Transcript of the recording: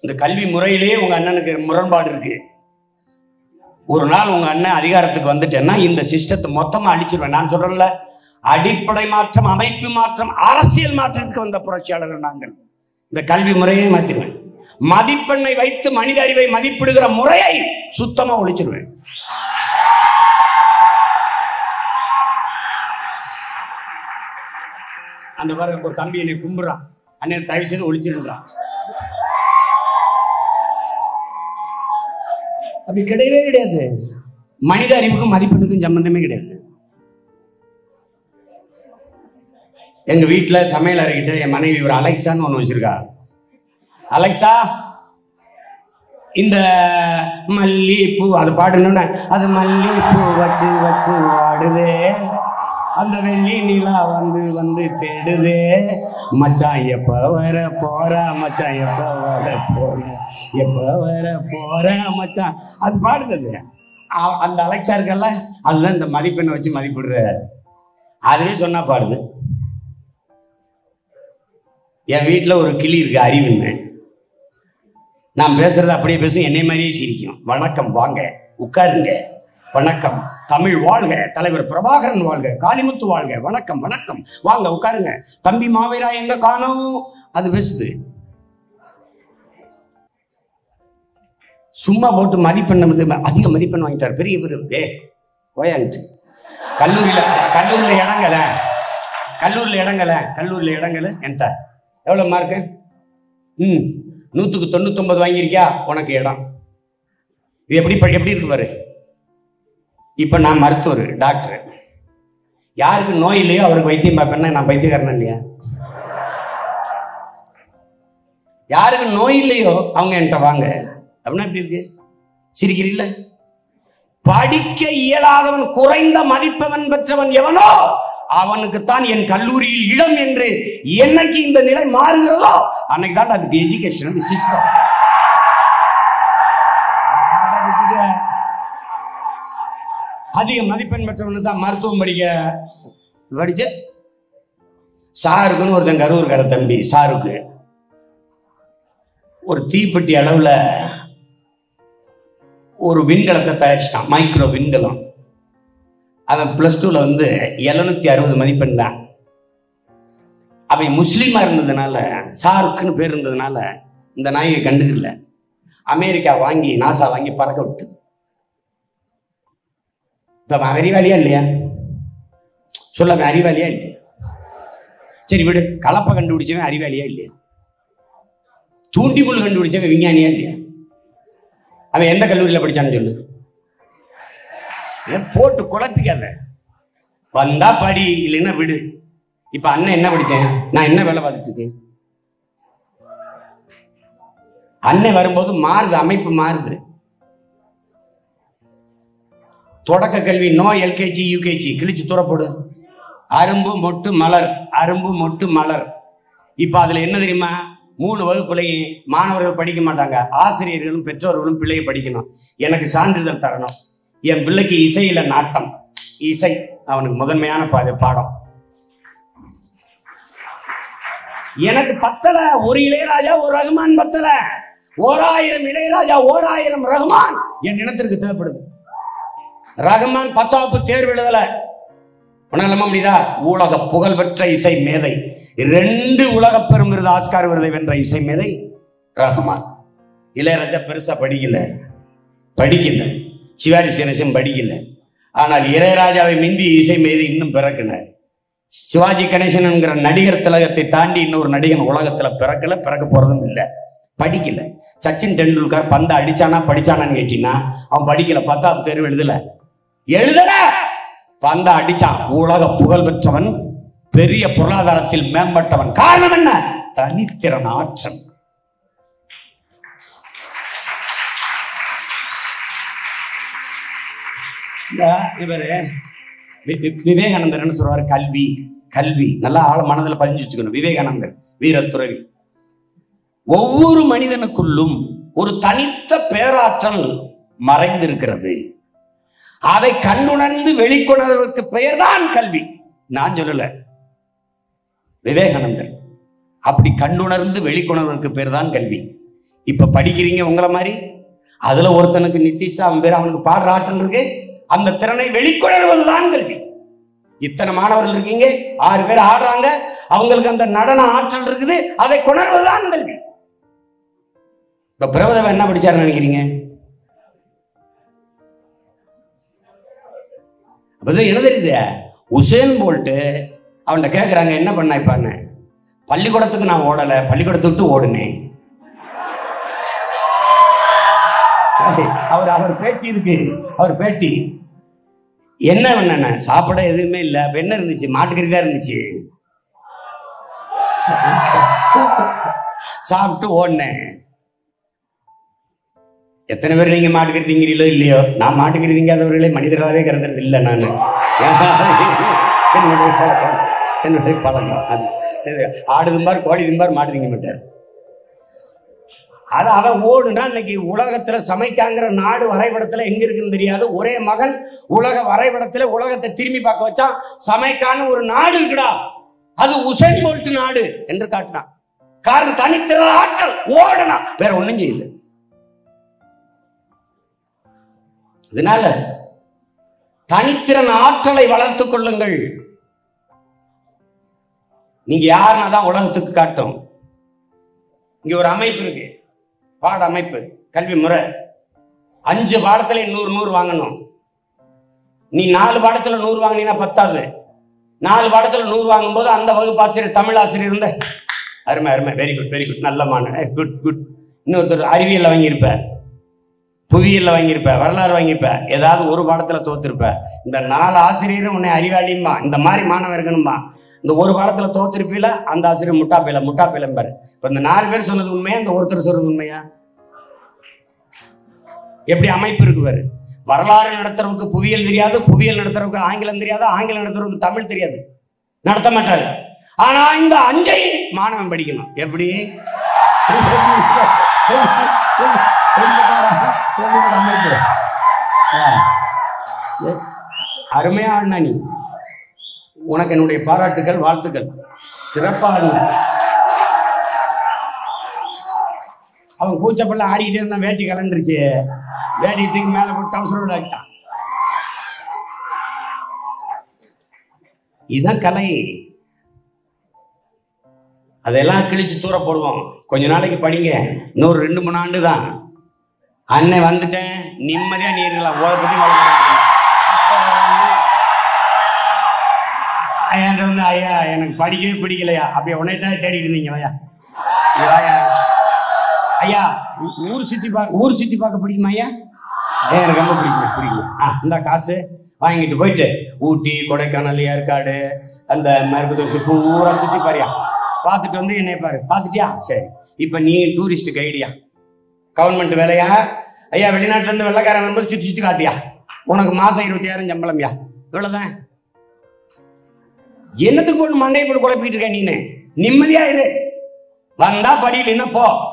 இந்த கல்வி முறையிலேயே உங்க அண்ணனுக்கு முரண்பாடு இருக்கு ஒரு நாள் உங்க அண்ணன் அதிகாரத்துக்கு வந்துட்டேன்னா இந்த சிஸ்டத்தை மொத்தமா அழிச்சிருவேன் நான் சொல்றேன்ல அடிப்படை மாற்றம் அமைப்பு மாற்றம் அரசியல் மாற்றத்துக்கு வந்த புரட்சியாளர்கள் நாங்கள் இந்த கல்வி முறையை மாத்திருவேன் மதிப்பெண்ணை வைத்து மனித அறிவை மதிப்பிடுகிற முறையை சுத்தமா ஒழிச்சிருவேன் அந்த பாருங்க ஒரு தம்பி என்னை கும்பிடுறான் அண்ணன் தயவு செய்து ஒழிச்சிருந்தான் அப்படி கிடையவே கிடையாது மனித அறிவுக்கும் மதிப்பெண்ணுக்கும் சம்பந்தமே கிடையாது எங்க வீட்டுல சமையல் அறைகிட்ட என் மனைவி ஒரு அலெக்சான்னு ஒண்ணு வச்சிருக்கா அலெக்சா இந்த மல்லிகைப்பூ அது பாடணும்னா அது மல்லிகைப்பூ வச்சு வச்சு வாடுதே அந்த வெள்ளி நிலா வந்து வந்து தேடுதே மச்சான் எப்ப வர போறா மச்சான் எப்ப வர போற எப்ப வர போற மச்சான் அது பாடுது அ- அந்த அலெக்சா இருக்கல்ல அதுதான் இந்த மதிப்பெண்ணை வச்சு மதிப்பிடுற அதுவே சொன்னா பாடுது என் வீட்டில் ஒரு கிளி இருக்கு அறிவுன்னு நான் பேசுறது அப்படியே பேசும் என்னை மாதிரியே சிரிக்கும் வணக்கம் வாங்க உட்காருங்க வணக்கம் தமிழ் வாழ்க தலைவர் பிரபாகரன் வாழ்க காளிமுத்து வாழ்க வணக்கம் வணக்கம் வாங்க உட்காருங்க தம்பி மாவீரா எங்க காணோம் அது பேசுது சும்மா போட்டு மதிப்பெண் வந்து அதிக மதிப்பெண் வாங்கிட்டார் பெரிய பெரிய ஏ ஓயான்ட்டு கல்லூரியில கல்லூரியில இடங்கல கல்லூரியில் இடங்கல கல்லூரியில் இடங்கல என்கிட்ட எவ்வளோ மார்க்கு ம் நூற்றுக்கு தொண்ணூத்தொம்பது வாங்கியிருக்கியா உனக்கு இடம் இது எப்படி ப- எப்படி இருக்கு பாரு இப்போ நான் மருத்துவர் டாக்டர் யாருக்கு நோய் இல்லையோ அவருக்கு வைத்தியம் பார்ப்பேன்னா நான் பைத்தியக்காரன் இல்லையா யாருக்கு நோய் இல்லையோ அவங்க என்கிட்ட வாங்க அப்படின்னா எப்படி இருக்கு சிரிக்கிறீல்ல படிக்க இயலாதவன் குறைந்த மதிப்பவன் பெற்றவன் எவனோ அவனுக்குத்தான் என் கல்லூரியில் இடம் என்று என்னைக்கு இந்த நிலை மாறுகிறதோ அன்னைக்கு தான் அதுக்கு எஜுகேஷன் சிஸ்டம் அதிக மதிப்பெண் பெற்றவனு தான் மருத்துவம் படிக்க படிச்ச சாருக்குன்னு ஒருத்தன் கரூர்கார தம்பி சாருக்கு ஒரு தீப்பெட்டி அளவுல ஒரு விண்கலத்தை தயாரிச்சிட்டான் மைக்ரோ விண்கலம் அவன் பிளஸ் டூல வந்து எழுநூத்தி அறுபது மதிப்பெண் தான் அவன் முஸ்லீமா இருந்ததுனால ஷாருக்குன்னு பேர் இருந்ததுனால இந்த நாயை கண்டுக்கல அமெரிக்கா வாங்கி நாசா வாங்கி பறக்க விட்டது இப்ப அவன் அறிவாளியா இல்லையா சொல்ல அவன் அறிவாளியா இல்லையா சரி விடு கலப்பை கண்டுபிடிச்சவன் அறிவாளியா இல்லையா தூண்டிமுள் கண்டுபிடிச்சவன் விஞ்ஞானியா இல்லையா அவன் எந்த கல்லூரியில படிச்சான்னு சொல்லு ஏன் போட்டு குழப்பிக்காத வந்தா படி இல்லைன்னா விடு இப்ப அண்ணன் என்ன படிச்சேன் நான் என்ன வேலை பார்த்துட்டு இருக்கேன் அண்ணன் வரும்போது மாறுது அமைப்பு மாறுது தொடக்க கல்வி நோ எல்கேஜி யூகேஜி கிழிச்சு தூரப்போடு அரும்பு மொட்டு மலர் அரும்பு மொட்டு மலர் இப்ப அதுல என்ன தெரியுமா மூணு வகுப்புலையும் மாணவர்கள் படிக்க மாட்டாங்க ஆசிரியர்களும் பெற்றோர்களும் பிள்ளையை படிக்கணும் எனக்கு சான்றிதழ் தரணும் என் பிள்ளைக்கு இசையில நாட்டம் இசை அவனுக்கு முதன்மையான பா- பாடம் எனக்கு பத்தல ஒரு இளையராஜா ஒரு ரகுமான் பத்தல ஓராயிரம் இளையராஜா ஓராயிரம் ரகுமான் என் இனத்திற்கு தேவைப்படுது ரகுமான் பத்தாப்பு தேர்வு எழுதல உன்னால நம்ப முடியுதா உலக புகழ்பெற்ற இசை மேதை ரெண்டு உலக பெரும் விருது ஆஸ்கார் விருதை வென்ற இசை மேதை ரகுமான் இளையராஜா பெருசா படிக்கல படிக்கல சிவாஜி கணேசன் படிக்கல ஆனால் இளையராஜாவை மிந்தி இசை மேதை இன்னும் பிறக்கல சிவாஜி கணேசன் என்கிற நடிகர் திலகத்தை தாண்டி இன்னொரு நடிகன் உலகத்துல பிறக்கல பிறக்க போறதும் இல்ல படிக்கல சச்சின் டெண்டுல்கர் பந்த அடிச்சானா படிச்சானான்னு கேட்டீங்கன்னா அவன் படிக்கல பத்தாவது தேர்வு எழுதல எழுதல பந்த அடிச்சான் உலக புகழ் பெற்றவன் பெரிய பொருளாதாரத்தில் மேம்பட்டவன் காரணம் என்ன தனித்திறன் ஆற்றல் இந்த இவரு வி- வி- விவேகானந்தர் என்ன சொல்றாரு கல்வி கல்வி நல்லா ஆழ மனதில் பதிஞ்சு வச்சுக்கணும் விவேகானந்தர் வீரத்துறவி ஒவ்வொரு மனிதனுக்குள்ளும் ஒரு தனித்த பேராற்றல் மறைந்திருக்கிறது அதை கண்டுணர்ந்து வெளிக்கொணர்வதற்கு பெயர்தான் கல்வி நான் சொல்லல விவேகானந்தர் அப்படி கண்டுணர்ந்து வெளிக்கொணர்வதற்கு பேர் தான் கல்வி இப்ப படிக்கிறீங்க உங்களை மாதிரி அதுல ஒருத்தனுக்கு நிதிஷா அவன் பேர் அவனுக்கு பாடுற ஆற்றல் இருக்கு அந்த திறனை வெளிக்கொணர்வதுதான் கல்வி இத்தனை மாணவர்கள் இருக்கீங்க ஆறு பேர் ஆடுறாங்க அவங்களுக்கு அந்த நடன ஆற்றல் இருக்குது அதை கொணர்வதுதான் கல்வி இப்ப பிரபதவன் என்ன படிச்சாருன்னு நினைக்கிறீங்க அப்பதான் என்ன தெரியுது உசேன் போல்ட்டு அவன்கிட்ட கேட்குறாங்க என்ன பண்ண இப்பான்னு பள்ளிக்கூடத்துக்கு நான் ஓடலை பள்ளிக்கூடத்தை விட்டு ஓடுனேன் அவர் அவர் பேட்டி இருக்கு அவர் பேட்டி என்ன பண்ண சாப்பிட எதுவுமே இல்லை அப்ப என்ன இருந்துச்சு மாட்டுக்கறி தான் இருந்துச்சு சாப்பிட்டு ஓடினேன் எத்தனை பேர் நீங்க மாட்டுக்கறி திங்கிறீங்களோ இல்லையோ நான் மாட்டுக்கறி திங்காதவர்களே மனிதர்களாகவே கருதுறது இல்லை நான் என்னுடைய பழக்கம் என்னுடைய பழக்கம் அது இது ஆடு திம்பார் கோழி திம்பார் மாட்டு திங்க மாட்டார் அது அவன் ஓடுனா இன்னைக்கு உலகத்துல சமைக்காங்கிற நாடு வரைபடத்துல எங்க இருக்குன்னு தெரியாது ஒரே மகன் உலக வரைபடத்துல உலகத்தை திரும்பி பார்க்க வச்சான் சமைக்கான்னு ஒரு நாடு இருக்குடா அது உசைன் போல்ட் நாடு என்று காட்டினான் காரணம் தனித்திற ஆற்றல் ஓடனா வேற ஒண்ணும் செய்யல இதனால தனித்திறன் ஆற்றலை வளர்த்துக் கொள்ளுங்கள் நீங்க யாருன்னா தான் உலகத்துக்கு காட்டும் இங்க ஒரு அமைப்பு இருக்கு பாட அமைப்பு கல்வி முறை அஞ்சு பாடத்துல நூறு நூறு வாங்கணும் நீ நாலு பாடத்துல நூறு வாங்கினீங்கன்னா பத்தாது நாலு பாடத்துல நூறு வாங்கும்போது அந்த வகுப்பு ஆசிரியர் தமிழ் ஆசிரியர் இருந்த அருமை அருமை வெரி குட் வெரி குட் நல்ல மாணவன் குட் குட் இன்னொருத்தர் அறிவியல்ல வாங்கியிருப்ப புவியியல்ல வாங்கியிருப்ப வரலாறு வாங்கியிருப்ப ஏதாவது ஒரு பாடத்துல தோத்திருப்ப இந்த நாலு ஆசிரியரும் உன்னை அறிவாளியுமா இந்த மாதிரி மாணவன் இருக்கணுமா இந்த ஒரு பாடத்துல தோத்திருப்பீல அந்த ஆசிரியர் முட்டாப்பையில முட்டாப்பையிலம்பாரு இப்ப இந்த நாலு பேர் சொன்னது உண்மையா இந்த ஒருத்தர் சொல்றது உண்மையா எப்படி அமைப்பு இருக்கு பாரு வரலாறு நடத்துறவங்களுக்கு புவியியல் தெரியாது புவியியல் நடத்துறவங்களுக்கு ஆங்கிலம் தெரியாது ஆங்கிலம் நடத்துறவங்களுக்கு தமிழ் தெரியாது நடத்த மாட்டாரு ஆனா இந்த அஞ்சை மாணவன் படிக்கணும் எப்படி அமைப்பு ஆ. அருமையா ஆடினா நீ உனக்கு என்னுடைய பாராட்டுகள் வாழ்த்துக்கள் சிறப்பா ஆடின அவன் கூச்சப்பள்ள ஆடிக்கிட்டே இருந்தான் வேட்டி கலண்டுருச்சு வேட்டி தூக்கி மேல போட்டு அவசரம் ஆகிட்டான் இதுதான் கலை அதெல்லாம் கிழிச்சு தூர போடுவோம் கொஞ்ச நாளைக்கு படிங்க இன்னொரு ரெண்டு மூணு ஆண்டு தான் அண்ணன் வந்துட்டேன் நிம்மதியா நீ இருக்கலாம் ஓத பத்தி என்கிட்ட வந்து ஐயா எனக்கு படிக்கவே பிடிக்கலையா அப்படியே உன்னை தான் தேடிட்டு இருந்தீங்க ஐயா இங்க வாயா. ஐயா ஊ- ஊர் சுத்தி பார்க்க ஊர் சுத்தி பார்க்க பிடிக்குமா ஐயா ஏன் எனக்கு ரொம்ப பிடிக்கும் பிடிக்கும் ஆ இந்த காசு வாங்கிட்டு போயிட்டு ஊட்டி கொடைக்கானல் ஏற்காடு அந்த மருப்பத்தூர் சுத்தி பூரா சுத்தி பாரியா பார்த்துட்டு வந்து என்னை பாரு பார்த்துட்டியா சரி இப்போ நீ டூரிஸ்ட் கைடியா கவர்மெண்ட் வேலையா ஐயா வெளிநாட்டுல இருந்து வெள்ளக்காரன் வரும்போது சுத்தி சுத்தி காட்டியா உனக்கு மாசம் இருபத்தியாயிரம் சம்பளம்யா இவ்வளவுதான் என்னத்துக்கு ஒன்று மண்டையை போட்டு குழப்பிட்டு இருக்க நீனு நிம்மதியா இரு வந்தா படி இல்லைன்னா போ